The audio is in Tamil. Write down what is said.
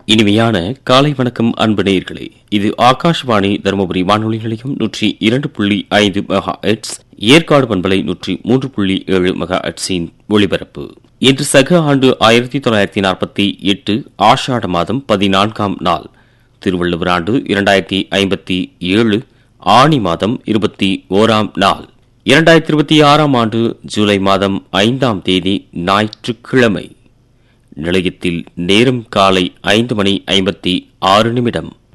இனிமையான காலை வணக்கம் அன்பு நேயர்களே இது ஆகாஷ்வாணி தருமபுரி வானொலி நிலையம் நூற்றி இரண்டு புள்ளி ஐந்து மெகா எட்ஸ் ஏற்காடு பண்பலை நூற்றி மூன்று புள்ளி ஏழு மெகா எட்ஸின் ஒளிபரப்பு இன்று சக ஆண்டு ஆயிரத்தி தொள்ளாயிரத்தி நாற்பத்தி எட்டு ஆஷாட மாதம் பதினான்காம் நாள் திருவள்ளுவர் ஆண்டு இரண்டாயிரத்தி ஐம்பத்தி ஏழு ஆணி மாதம் இருபத்தி ஓராம் நாள் இரண்டாயிரத்தி இருபத்தி ஆறாம் ஆண்டு ஜூலை மாதம் ஐந்தாம் தேதி ஞாயிற்றுக்கிழமை நிலையத்தில் நேரம் காலை ஐந்து மணி ஐம்பத்தி ஆறு நிமிடம்